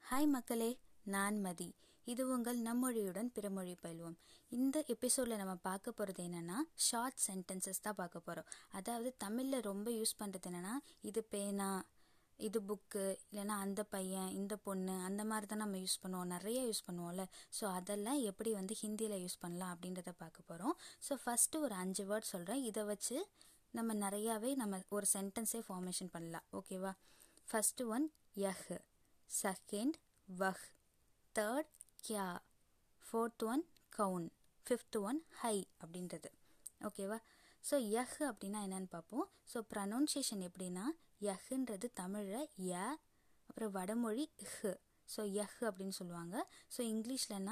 hi மக்களே நான் மதி இது உங்கள் நம்மொழியுடன் பிறமொழி பயில்வோம் இந்த எபிசோடில் நம்ம பார்க்க போகிறது என்னென்னா ஷார்ட் சென்டென்சஸ் தான் பார்க்க போகிறோம் அதாவது தமிழில் ரொம்ப யூஸ் பண்ணுறது என்னென்னா இது பேனா இது புக்கு இல்லைன்னா அந்த பையன் இந்த பொண்ணு அந்த மாதிரி தான் நம்ம யூஸ் பண்ணுவோம் நிறைய யூஸ் பண்ணுவோம்ல ஸோ அதெல்லாம் எப்படி வந்து ஹிந்தியில் யூஸ் பண்ணலாம் அப்படின்றத பார்க்க போகிறோம் ஸோ ஃபஸ்ட்டு ஒரு அஞ்சு வேர்ட் சொல்கிறேன் இதை வச்சு நம்ம நிறையாவே நம்ம ஒரு சென்டென்ஸே ஃபார்மேஷன் பண்ணலாம் ஓகேவா ஃபஸ்ட்டு ஒன் யஹ் செகண்ட் வஹ் தேர்ட் கியா ஃபோர்த் ஒன் கவுன் ஃபிஃப்த் ஒன் ஹை அப்படின்றது ஓகேவா ஸோ யஹ் அப்படின்னா என்னன்னு பார்ப்போம் ஸோ ப்ரனவுன்சியேஷன் எப்படின்னா யஹ்ன்றது தமிழில் ய அப்புறம் வடமொழி ஹ் ஸோ யஹ் அப்படின்னு சொல்லுவாங்க ஸோ இங்கிலீஷ்லனா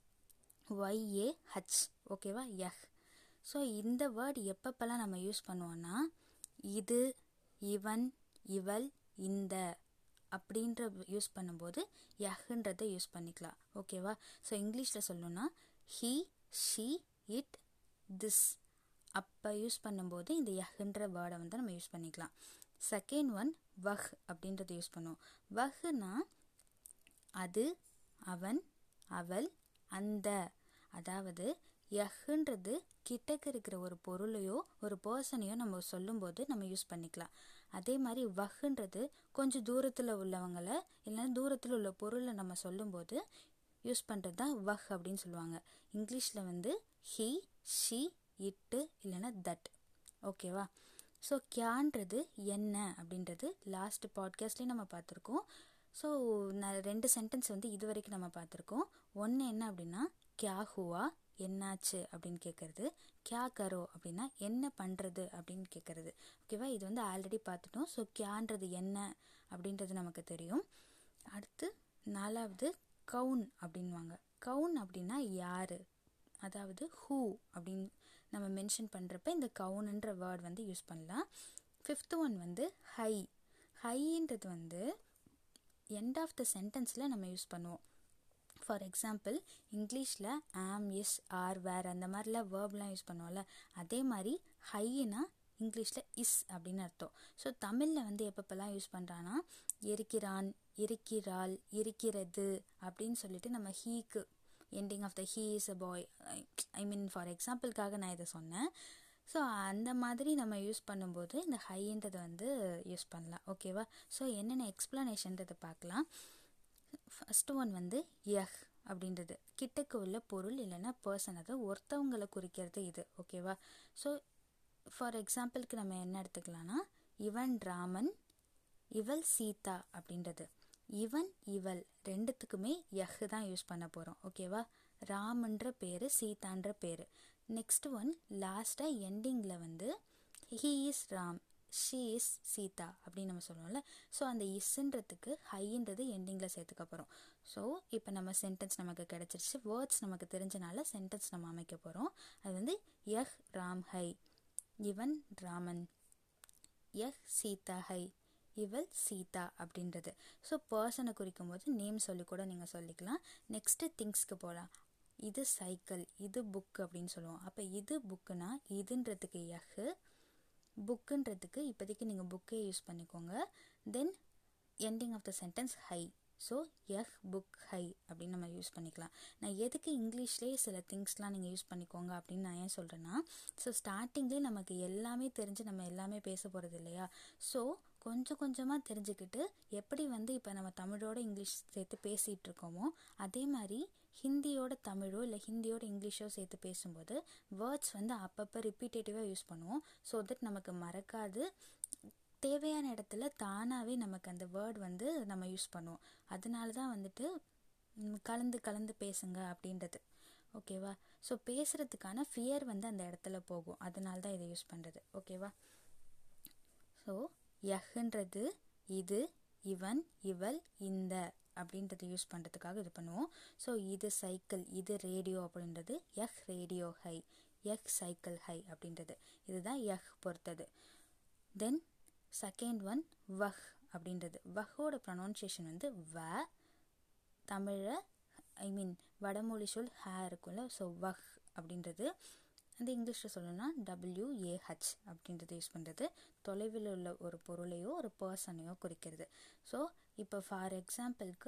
ஒய்ஏ ஹச் ஓகேவா யஹ் ஸோ இந்த வேர்ட் எப்பப்பெல்லாம் நம்ம யூஸ் பண்ணுவோம்னா இது இவன் இவள் இந்த அப்படின்ற யூஸ் பண்ணும்போது யஹ்ன்றதை யூஸ் பண்ணிக்கலாம் ஓகேவா ஸோ இங்கிலீஷில் சொல்லணும்னா ஹீ ஷீ இட் திஸ் அப்போ யூஸ் பண்ணும்போது இந்த யஹ்ன்ற வேர்டை வந்து நம்ம யூஸ் பண்ணிக்கலாம் செகண்ட் ஒன் வஹ் அப்படின்றத யூஸ் பண்ணுவோம் வஹ்னா அது அவன் அவள் அந்த அதாவது யஹ்ன்றது கிட்டக்கு இருக்கிற ஒரு பொருளையோ ஒரு பர்சனையோ நம்ம சொல்லும்போது நம்ம யூஸ் பண்ணிக்கலாம் அதே மாதிரி வஹ்ன்றது கொஞ்சம் தூரத்தில் உள்ளவங்களை இல்லைன்னா தூரத்தில் உள்ள பொருளை நம்ம சொல்லும்போது யூஸ் பண்ணுறது தான் வஹ் அப்படின்னு சொல்லுவாங்க இங்கிலீஷில் வந்து ஹி ஷி இட்டு இல்லைன்னா தட் ஓகேவா ஸோ கியான்றது என்ன அப்படின்றது லாஸ்ட் பாட்காஸ்ட்லேயும் நம்ம பார்த்துருக்கோம் ஸோ நான் ரெண்டு சென்டென்ஸ் வந்து இது வரைக்கும் நம்ம பார்த்துருக்கோம் ஒன்று என்ன அப்படின்னா கியா ஹுவா என்னாச்சு அப்படின்னு கேட்குறது கியா கரோ அப்படின்னா என்ன பண்ணுறது அப்படின்னு கேட்குறது ஓகேவா இது வந்து ஆல்ரெடி பார்த்துட்டோம் ஸோ கியான்றது என்ன அப்படின்றது நமக்கு தெரியும் அடுத்து நாலாவது கவுன் அப்படின்வாங்க கவுன் அப்படின்னா யார் அதாவது ஹூ அப்படின்னு நம்ம மென்ஷன் பண்ணுறப்ப இந்த கவுனுன்ற வேர்ட் வந்து யூஸ் பண்ணலாம் ஃபிஃப்த் ஒன் வந்து ஹை ஹைன்றது வந்து எண்ட் ஆஃப் த சென்டென்ஸில் நம்ம யூஸ் பண்ணுவோம் ஃபார் எக்ஸாம்பிள் இங்கிலீஷில் ஆம் எஸ் ஆர் வேர் அந்த மாதிரிலாம் வேர்ப்லாம் யூஸ் பண்ணுவோம்ல அதே மாதிரி ஹைனா இங்கிலீஷில் இஸ் அப்படின்னு அர்த்தம் ஸோ தமிழில் வந்து எப்பப்பெல்லாம் யூஸ் பண்ணுறான்னா இருக்கிறான் இருக்கிறாள் இருக்கிறது அப்படின்னு சொல்லிட்டு நம்ம ஹீக்கு ending of the he is a boy I mean for எக்ஸாம்பிளுக்காக நான் இதை சொன்னேன் ஸோ அந்த மாதிரி நம்ம யூஸ் பண்ணும்போது இந்த ஹைன்றதை வந்து யூஸ் பண்ணலாம் ஓகேவா ஸோ என்னென்ன எக்ஸ்ப்ளனேஷன்றதை பார்க்கலாம் ஃபஸ்ட்டு ஒன் வந்து யஹ் அப்படின்றது கிட்டக்கு உள்ள பொருள் இல்லைன்னா பர்சன் அதை ஒருத்தவங்களை குறிக்கிறது இது ஓகேவா ஸோ ஃபார் எக்ஸாம்பிளுக்கு நம்ம என்ன எடுத்துக்கலாம்னா இவன் ராமன் இவள் சீதா அப்படின்றது இவன் இவள் ரெண்டுத்துக்குமே யஹ் தான் யூஸ் பண்ண போகிறோம் ஓகேவா ராமன்ற பேர் சீதான்ற பேர் நெக்ஸ்ட் ஒன் லாஸ்ட்டாக எண்டிங்கில் வந்து he is Ram she is Sita அப்படின்னு நம்ம சொல்லுவோம்ல ஸோ அந்த இஸ்ன்றதுக்கு ஹைன்றது எண்டிங்கில் சேர்த்துக்க போகிறோம் ஸோ இப்போ நம்ம சென்டென்ஸ் நமக்கு கிடச்சிருச்சு வேர்ட்ஸ் நமக்கு தெரிஞ்சனால சென்டென்ஸ் நம்ம அமைக்க போகிறோம் அது வந்து யஹ் ராம் ஹை இவன் ராமன் யஹ் சீதா ஹை இவள் சீதா அப்படின்றது ஸோ பர்சனை குறிக்கும் போது நேம் சொல்லி கூட நீங்கள் சொல்லிக்கலாம் நெக்ஸ்ட்டு திங்ஸ்க்கு போகலாம் இது சைக்கிள் இது புக் அப்படின்னு சொல்லுவோம் அப்போ இது புக்குனா இதுன்றதுக்கு யஹ் புக்குன்றதுக்கு இப்போதைக்கு நீங்கள் புக்கே யூஸ் பண்ணிக்கோங்க then ending of the sentence ஹை ஸோ யஹ் புக் ஹை அப்படின்னு நம்ம யூஸ் பண்ணிக்கலாம் நான் எதுக்கு இங்கிலீஷ்லேயே சில திங்ஸ்லாம் நீங்கள் யூஸ் பண்ணிக்கோங்க அப்படின்னு நான் ஏன் சொல்கிறேன்னா ஸோ ஸ்டார்டிங்லேயே நமக்கு எல்லாமே தெரிஞ்சு நம்ம எல்லாமே பேச போகிறது இல்லையா ஸோ கொஞ்சம் கொஞ்சமாக தெரிஞ்சுக்கிட்டு எப்படி வந்து இப்போ நம்ம தமிழோட இங்கிலீஷ் சேர்த்து பேசிகிட்டு இருக்கோமோ அதே மாதிரி ஹிந்தியோட தமிழோ இல்லை ஹிந்தியோட இங்கிலீஷோ சேர்த்து பேசும்போது வேர்ட்ஸ் வந்து அப்பப்போ ரிப்பீட்டேட்டிவாக யூஸ் பண்ணுவோம் ஸோ தட் நமக்கு மறக்காது தேவையான இடத்துல தானாகவே நமக்கு அந்த வேர்ட் வந்து நம்ம யூஸ் பண்ணுவோம் அதனால தான் வந்துட்டு கலந்து கலந்து பேசுங்க அப்படின்றது ஓகேவா ஸோ பேசுகிறதுக்கான ஃபியர் வந்து அந்த இடத்துல போகும் அதனால தான் இதை யூஸ் பண்ணுறது ஓகேவா ஸோ யஹ்ன்றது இது இவன் இவள் இந்த அப்படின்றத யூஸ் பண்ணுறதுக்காக இது பண்ணுவோம் ஸோ இது சைக்கிள் இது ரேடியோ அப்படின்றது யஹ் ரேடியோ ஹை யஹ் சைக்கிள் ஹை அப்படின்றது இதுதான் யஹ் பொறுத்தது தென் செகண்ட் ஒன் வஹ் அப்படின்றது வஹோட ப்ரொனவுன்சியேஷன் வந்து வ தமிழில் ஐ மீன் வடமொழி சொல் ஹே இருக்கும்ல ஸோ வஹ் அப்படின்றது அந்த இங்கிலீஷில் சொல்லணும்னா டபிள்யூஏஹெச் அப்படின்றத யூஸ் பண்ணுறது தொலைவில் உள்ள ஒரு பொருளையோ ஒரு பர்சனையோ குறிக்கிறது ஸோ இப்போ ஃபார் எக்ஸாம்பிளுக்கு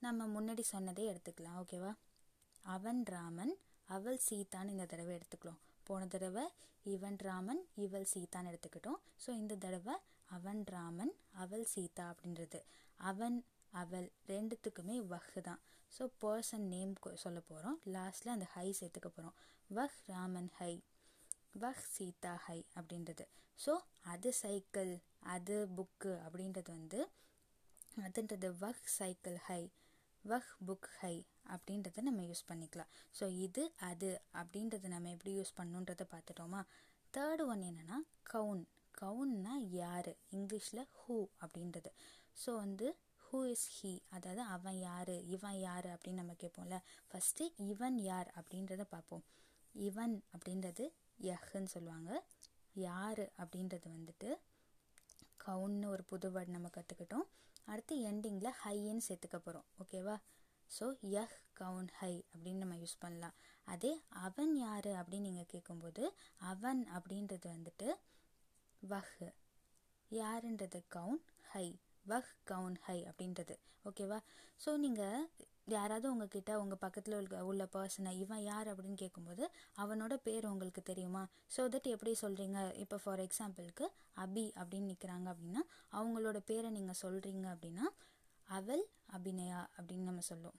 நம்ம முன்னாடி சொன்னதே எடுத்துக்கலாம் ஓகேவா அவன் ராமன் அவள் சீதான்னு இந்த தடவை எடுத்துக்கலாம் போன தடவை இவன் ராமன் இவள் சீதான்னு எடுத்துக்கிட்டோம் ஸோ இந்த தடவை அவன் ராமன் அவள் சீதா அப்படின்றது அவன் அவள் ரெண்டுத்துக்குமே வஹ் தான் ஸோ பர்சன் நேம் சொல்ல போகிறோம் லாஸ்ட்டில் அந்த ஹை சேர்த்துக்க போகிறோம் வஹ் ராமன் ஹை வஹ் சீதா ஹை அப்படின்றது ஸோ அது சைக்கிள் அது புக்கு அப்படின்றது வந்து அதுன்றது வஹ் சைக்கிள் ஹை வஹ் புக் ஹை அப்படின்றத நம்ம யூஸ் பண்ணிக்கலாம் ஸோ இது அது அப்படின்றத நம்ம எப்படி யூஸ் பண்ணுன்றதை பார்த்துட்டோமா தேர்டு ஒன் என்னென்னா கவுன் கவுன்னா யார் இங்கிலீஷில் ஹூ அப்படின்றது ஸோ வந்து ஹூ இஸ் ஹீ அதாவது அவன் யார் இவன் யார் அப்படின்னு நம்ம கேட்போம்ல ஃபஸ்ட்டு இவன் யார் அப்படின்றத பார்ப்போம் இவன் அப்படின்றது யஹ்ன்னு சொல்லுவாங்க யார் அப்படின்றது வந்துட்டு கவுன்னு ஒரு புது வேர்ட் நம்ம கற்றுக்கிட்டோம் அடுத்து எண்டிங்கில் ஹைன்னு சேர்த்துக்க போகிறோம் ஓகேவா ஸோ யஹ் கவுன் ஹை அப்படின்னு நம்ம யூஸ் பண்ணலாம் அதே அவன் யார் அப்படின்னு நீங்கள் கேட்கும்போது அவன் அப்படின்றது வந்துட்டு வஹ் யாருன்றது கவுன் ஹை வஹ் கவுன் ஹை அப்படின்றது ஓகேவா ஸோ நீங்கள் யாராவது உங்ககிட்ட உங்கள் பக்கத்தில் உள்ள உள்ள பர்சனை இவன் யார் அப்படின்னு கேட்கும்போது அவனோட பேர் உங்களுக்கு தெரியுமா ஸோ தட் எப்படி சொல்கிறீங்க இப்போ ஃபார் எக்ஸாம்பிளுக்கு அபி அப்படின்னு நிற்கிறாங்க அப்படின்னா அவங்களோட பேரை நீங்கள் சொல்கிறீங்க அப்படின்னா அவள் அபிநயா அப்படின்னு நம்ம சொல்லுவோம்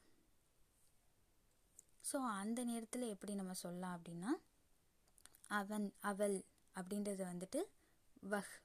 ஸோ அந்த நேரத்தில் எப்படி நம்ம சொல்லலாம் அப்படின்னா அவன் அவள் அப்படின்றது வந்துட்டு வஹ்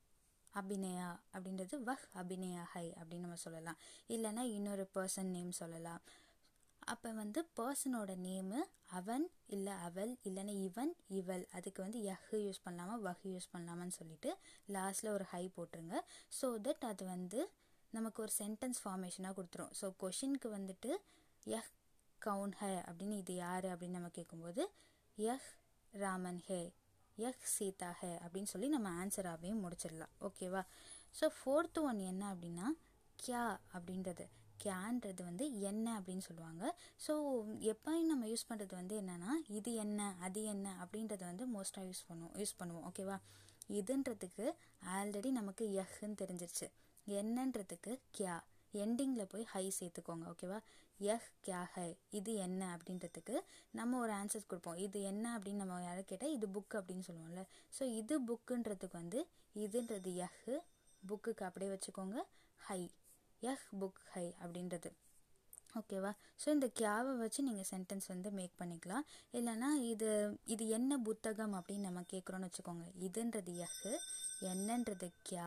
அபிநயா அப்படின்றது வஹ் அபிநயா ஹை அப்படின்னு நம்ம சொல்லலாம் இல்லைன்னா இன்னொரு பர்சன் நேம் சொல்லலாம் அப்போ வந்து பர்சனோட நேமு அவன் இல்லை அவள் இல்லைன்னா இவன் இவள் அதுக்கு வந்து யஹ் யூஸ் பண்ணலாமா வஹ் யூஸ் பண்ணலாமான்னு சொல்லிட்டு லாஸ்ட்டில் ஒரு ஹை போட்டுருங்க ஸோ தட் அது வந்து நமக்கு ஒரு சென்டென்ஸ் ஃபார்மேஷனாக கொடுத்துரும் ஸோ கொஷினுக்கு வந்துட்டு யஹ் கவுன் ஹே அப்படின்னு இது யார் அப்படின்னு நம்ம கேட்கும்போது யஹ் ராமன் ஹே யஹ் சீதா ஹே அப்படின்னு சொல்லி நம்ம ஆன்சராகவே முடிச்சிடலாம் ஓகேவா ஸோ ஃபோர்த்து ஒன் என்ன அப்படின்னா கியா அப்படின்றது கியான்றது வந்து என்ன அப்படின்னு சொல்லுவாங்க ஸோ எப்போயும் நம்ம யூஸ் பண்ணுறது வந்து என்னென்னா இது என்ன அது என்ன அப்படின்றத வந்து மோஸ்ட்டாக யூஸ் பண்ணுவோம் யூஸ் பண்ணுவோம் ஓகேவா இதுன்றதுக்கு ஆல்ரெடி நமக்கு யஹ்ன்னு தெரிஞ்சிருச்சு என்னன்றதுக்கு கியா எண்டிங்கில் போய் ஹை சேர்த்துக்கோங்க ஓகேவா யஹ் கியா ஹை இது என்ன அப்படின்றதுக்கு நம்ம ஒரு ஆன்சர்ஸ் கொடுப்போம் இது என்ன அப்படின்னு நம்ம யாரும் கேட்டால் இது புக் அப்படின்னு சொல்லுவோம்ல ஸோ இது புக்குன்றதுக்கு வந்து இதுன்றது யஹ் புக்குக்கு அப்படியே வச்சுக்கோங்க ஹை யஹ் புக் ஹை அப்படின்றது ஓகேவா ஸோ இந்த கியாவை வச்சு நீங்கள் சென்டென்ஸ் வந்து மேக் பண்ணிக்கலாம் இல்லைனா இது இது என்ன புத்தகம் அப்படின்னு நம்ம கேட்குறோன்னு வச்சுக்கோங்க இதுன்றது யஹ் என்னன்றது கியா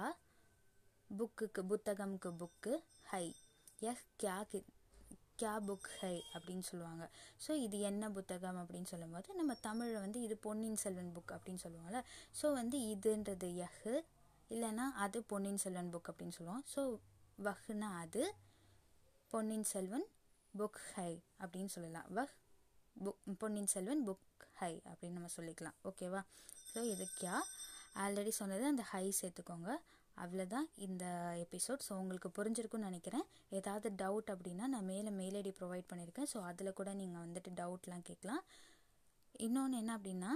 புக்குக்கு புத்தகம்க்கு புக்கு ஹை யஹ் கியா கி கியா புக் ஹை அப்படின்னு சொல்லுவாங்க ஸோ இது என்ன புத்தகம் அப்படின்னு சொல்லும்போது நம்ம தமிழில் வந்து இது பொன்னியின் செல்வன் புக் அப்படின்னு சொல்லுவோம்ல ஸோ வந்து இதுன்றது யஹ் இல்லைன்னா அது பொன்னியின் செல்வன் புக் அப்படின்னு சொல்லுவோம் ஸோ வஹ்னா அது பொன்னியின் செல்வன் புக் ஹை அப்படின்னு சொல்லலாம் வஹ் புக் பொன்னியின் செல்வன் புக் ஹை அப்படின்னு நம்ம சொல்லிக்கலாம் ஓகேவா ஸோ இது கியா ஆல்ரெடி சொன்னது அந்த ஹை சேர்த்துக்கோங்க அவ்வளோதான் இந்த எபிசோட் ஸோ உங்களுக்கு புரிஞ்சிருக்குன்னு நினைக்கிறேன் ஏதாவது டவுட் அப்படின்னா நான் மேலே மெயில் ஐடி ப்ரொவைட் பண்ணியிருக்கேன் ஸோ அதில் கூட நீங்கள் வந்துட்டு டவுட்லாம் கேட்கலாம் இன்னொன்று என்ன அப்படின்னா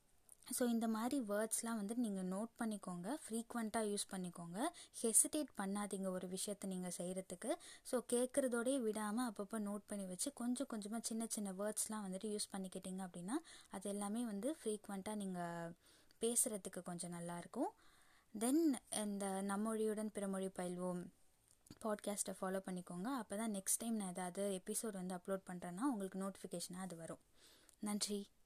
ஸோ இந்த மாதிரி வேர்ட்ஸ்லாம் வந்து நீங்கள் நோட் பண்ணிக்கோங்க ஃப்ரீக்வெண்ட்டாக யூஸ் பண்ணிக்கோங்க ஹெசிடேட் பண்ணாதீங்க ஒரு விஷயத்த நீங்கள் செய்கிறதுக்கு ஸோ கேட்குறதோடே விடாமல் அப்பப்போ நோட் பண்ணி வச்சு கொஞ்சம் கொஞ்சமாக சின்ன சின்ன வேர்ட்ஸ்லாம் வந்துட்டு யூஸ் பண்ணிக்கிட்டீங்க அப்படின்னா அது எல்லாமே வந்து ஃப்ரீக்வெண்ட்டாக நீங்கள் பேசுகிறதுக்கு கொஞ்சம் நல்லாயிருக்கும் தென் இந்த நம்மொழியுடன் பிறமொழி பயில்வோம் பாட்காஸ்ட்டை ஃபாலோ பண்ணிக்கோங்க அப்போ தான் நெக்ஸ்ட் டைம் நான் ஏதாவது எபிசோட் வந்து அப்லோட் பண்ணுறேன்னா உங்களுக்கு நோட்டிஃபிகேஷனாக அது வரும் நன்றி